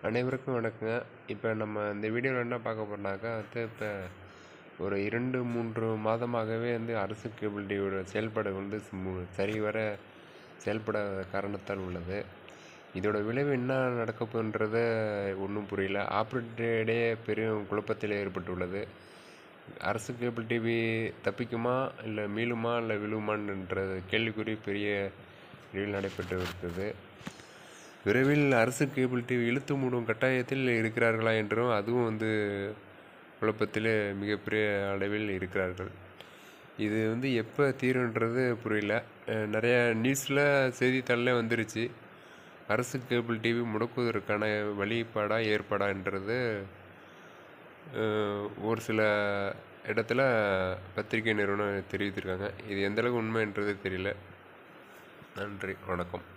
அனைவருக்கும் வணக்கங்க இப்போ நம்ம இந்த வீடியோவில் என்ன பார்க்க போறோம்னாக்கா வந்து இப்போ ஒரு இரண்டு மூன்று மாதமாகவே வந்து அரசு கேபிள் டிவியோட செயல்பாடு வந்து மு- சரிவர செயல்படாத காரணத்தால் உள்ளது இதோட விளைவு என்ன நடக்க போகுன்றத ஒன்றும் புரியல ஆப்ரேட்டரே பெரும் குழப்பத்தில் ஏற்பட்டுள்ளது அரசு கேபிள் டிவி தப்பிக்குமா இல்லை மீளுமா இல்லை விழுமான்ற கேள்விக்குறி பெரிய அளவில் நடைபெற்று இருக்குது விரைவில் அரசு கேபிள் டிவி இழுத்து மூடும் கட்டாயத்தில் இருக்கிறார்களா என்றும் அதுவும் வந்து குழப்பத்தில் மிகப்பெரிய அளவில் இருக்கிறார்கள் இது வந்து எப்போ தீருன்றது புரியல அஹ் நிறைய நியூஸில் செய்தித்தாளில் வந்துருச்சு அரசு கேபிள் டிவி முடக்குவதற்கான வழிபாடா ஏற்பாடான்றது அஹ் ஒரு சில இடத்துல பத்திரிகை நிறுவனம் தெரிவித்திருக்காங்க இது எந்தளவுக்கு உண்மைன்றது தெரியல நன்றி வணக்கம்